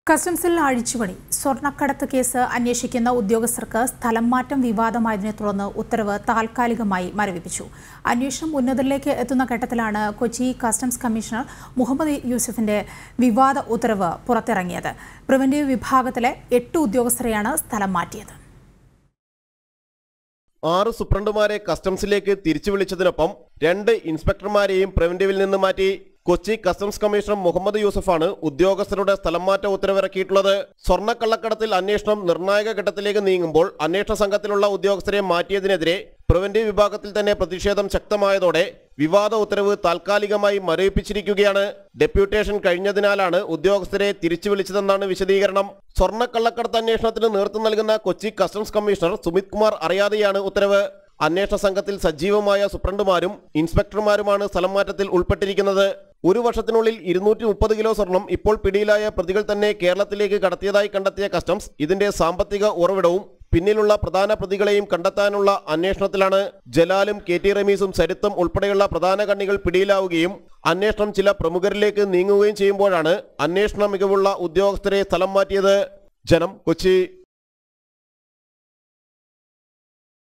കസ്റ്റംസിൽ അഴിച്ചുപണി സ്വർണ്ണക്കടത്ത് കേസ് അന്വേഷിക്കുന്ന ഉദ്യോഗസ്ഥർക്ക് സ്ഥലം മാറ്റം വിവാദമായതിനെ തുടർന്ന് ഉത്തരവ് താൽക്കാലികമായി മരവിപ്പിച്ചു അന്വേഷണം ഉന്നതരിലേക്ക് എത്തുന്ന ഘട്ടത്തിലാണ് കൊച്ചി കസ്റ്റംസ് കമ്മീഷണർ മുഹമ്മദ് യൂസഫിന്റെ വിവാദ ഉത്തരവ് പുറത്തിറങ്ങിയത് പ്രിവന്റീവ് വിഭാഗത്തിലെ എട്ട് ഉദ്യോഗസ്ഥരെയാണ് സ്ഥലം മാറ്റിയത് ആറ് സൂപ്രണ്ടുമാരെ കസ്റ്റംസിലേക്ക് തിരിച്ചു വിളിച്ചതിനൊപ്പം രണ്ട് ഇൻസ്പെക്ടർമാരെയും പ്രിവന്റീവിൽ നിന്ന് മാറ്റി കൊച്ചി കസ്റ്റംസ് കമ്മീഷണർ മുഹമ്മദ് യൂസഫാണ് ഉദ്യോഗസ്ഥരുടെ സ്ഥലം മാറ്റ ഉത്തരവിറക്കിയിട്ടുള്ളത് സ്വർണ്ണക്കള്ളക്കടത്തിൽ അന്വേഷണം നിർണായക ഘട്ടത്തിലേക്ക് നീങ്ങുമ്പോൾ അന്വേഷണ സംഘത്തിലുള്ള ഉദ്യോഗസ്ഥരെ മാറ്റിയതിനെതിരെ പ്രിവന്റീവ് വിഭാഗത്തിൽ തന്നെ പ്രതിഷേധം ശക്തമായതോടെ വിവാദ ഉത്തരവ് താൽക്കാലികമായി മരവിപ്പിച്ചിരിക്കുകയാണ് ഡെപ്യൂട്ടേഷൻ കഴിഞ്ഞതിനാലാണ് ഉദ്യോഗസ്ഥരെ തിരിച്ചു വിളിച്ചതെന്നാണ് വിശദീകരണം സ്വർണ്ണക്കള്ളക്കടത്ത് അന്വേഷണത്തിന് നേതൃത്വം നൽകുന്ന കൊച്ചി കസ്റ്റംസ് കമ്മീഷണർ സുമിത് കുമാർ അറിയാതെയാണ് ഉത്തരവ് അന്വേഷണ സംഘത്തിൽ സജീവമായ സൂപ്രണ്ടുമാരും ഇൻസ്പെക്ടർമാരുമാണ് സ്ഥലം മാറ്റത്തിൽ ഉൾപ്പെട്ടിരിക്കുന്നത് ഒരു വർഷത്തിനുള്ളിൽ ഇരുന്നൂറ്റി മുപ്പത് കിലോ സ്വർണം ഇപ്പോൾ പിടിയിലായ പ്രതികൾ തന്നെ കേരളത്തിലേക്ക് കടത്തിയതായി കണ്ടെത്തിയ കസ്റ്റംസ് ഇതിന്റെ സാമ്പത്തിക ഉറവിടവും പിന്നിലുള്ള പ്രധാന പ്രതികളെയും കണ്ടെത്താനുള്ള അന്വേഷണത്തിലാണ് ജലാലും കെ ടി റമീസും സരിത്തും ഉൾപ്പെടെയുള്ള പ്രധാന കണ്ണികൾ പിടിയിലാവുകയും അന്വേഷണം ചില പ്രമുഖരിലേക്ക് നീങ്ങുകയും ചെയ്യുമ്പോഴാണ് അന്വേഷണ മികവുള്ള ഉദ്യോഗസ്ഥരെ സ്ഥലം മാറ്റിയത് ജനം കൊച്ചി